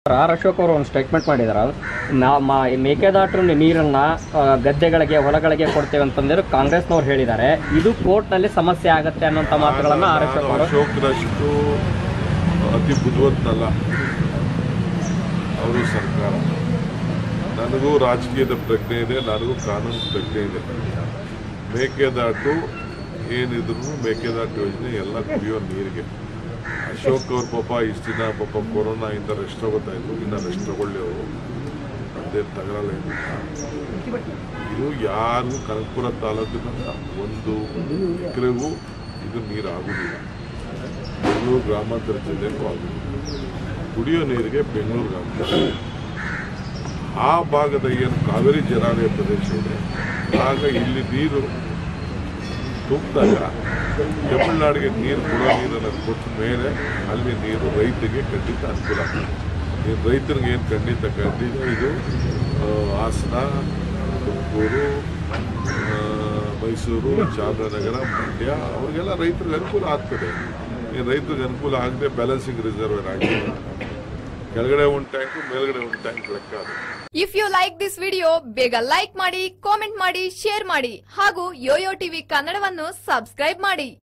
R Ashok ಅವರು ಒಂದು statement ಮಾಡಿದಾರ ನಾ ಮಾ ಮೇಕೆದಾಟು ನೀರನ್ನ ಆ, ಗದ್ದೆಗಳಿಗೆ ಹೊಲಗಳಿಗೆ ಕೊಡ್ತೇವೆ ಅಂತಂದ್ರೆ ಕಾಂಗ್ರೆಸ್ನವ್ರು ಹೇಳಿದ್ದಾರೆ ಇದು ಕೋರ್ಟ್ನಲ್ಲಿ ಸಮಸ್ಯೆ ಆಗತ್ತೆ ಅನ್ನೋಂಥ ಮಾತುಗಳನ್ನ ಆರ್ ಅಶೋಕ್ ನಾನು ಅವರು ಅಶೋಕ್ರಷ್ಟು ಅತಿ ಬುದ್ಧಿವಂತನಲ್ಲ ಅವರು ಸರ್ಕಾರ ನನಗೂ ರಾಜಕೀಯದ ಪ್ರಜ್ಞೆ ಇದೆ ನನಗೂ ಕಾನೂನು ಪ್ರಜ್ಞೆ ಇದೆ ಮೇಕೆದಾಟು ಏನಿದ್ರು ಮೇಕೆದಾಟು ಯೋಜನೆ ಎಲ್ಲ ಕುಡಿಯೋ ನೀರಿಗೆ ಅಶೋಕ್ ಅವ್ರ ಪಾಪ ಇಷ್ಟು ದಿನ ಪಾಪ ಕೊರೋನಾ ಇಂದ ರೆಸ್ಟ್ ತಗೋತಾ ಇದ್ರು ಇನ್ನು ರೆಸ್ಟ್ ತಗೊಳ್ಳಿ ಅವರು ಅದೇ ತಗರಲ್ಲ ಏನಿಲ್ಲ ಇದು ಯಾರಿಗೂ ಕನಕಪುರ ತಾಲೂಕಿನ ಒಂದು ಎಕರೆಗೂ ಇದು ನೀರು ಆಗುವುದಿಲ್ಲ ಬೆಂಗಳೂರು ಗ್ರಾಮಾಂತರ ಜಿಲ್ಲೆಗೂ ಆಗುವುದಿಲ್ಲ ಕುಡಿಯೋ ನೀರಿಗೆ ಬೆಂಗಳೂರು ಗ್ರಾಮಾಂತರ ಆ ಭಾಗದ ಏನು ಕಾವೇರಿ ಜಲಾನಯ ಪ್ರದೇಶ ಇದೆ ಆಗ ಇಲ್ಲಿ ನೀರು ತುಂಬಿದಾಗ ತಮಿಳುನಾಡಿಗೆ ನೀರು ಕೊಡೋ ನೀರನ್ನು ಕೊಟ್ಟ ಮೇಲೆ ಅಲ್ಲಿ ನೀರು ರೈತರಿಗೆ ಖಂಡಿತ ಅನುಕೂಲ ಆಗ್ತದೆ ಈ ರೈತರಿಗೆ ಏನು ಖಂಡಿತ ಖಂಡಿತ ಇದು ಆ, ಹಾಸನ ತುಮಕೂರು ಆ, ಮೈಸೂರು ಚಾಮರಾಜನಗರ ಮಂಡ್ಯ ಅವ್ರಿಗೆಲ್ಲ ರೈತರಿಗೆ ಅನುಕೂಲ ಆಗ್ತದೆ ಈ ರೈತರಿಗೆ ಅನುಕೂಲ ಆಗದೆ ಬ್ಯಾಲೆನ್ಸಿಂಗ್ ರಿಸರ್ವರ್ ಆಗಿದೆ ಕೆಳಗಡೆ ಒಂದು ಟ್ಯಾಂಕು ಮೇಲ್ಗಡೆ ಒಂದು ಟ್ಯಾಂಕ್ ಲೆಕ್ಕ ಅದು if you like this video ಬೇಗ ಲೈಕ್ ಮಾಡಿ ಕಾಮೆಂಟ್ ಮಾಡಿ ಶೇರ್ ಮಾಡಿ ಹಾಗೂ ಯೋಯೋ ಟಿವಿ ಕನ್ನಡವನ್ನು ಸಬ್ಸ್ಕ್ರೈಬ್ ಮಾಡಿ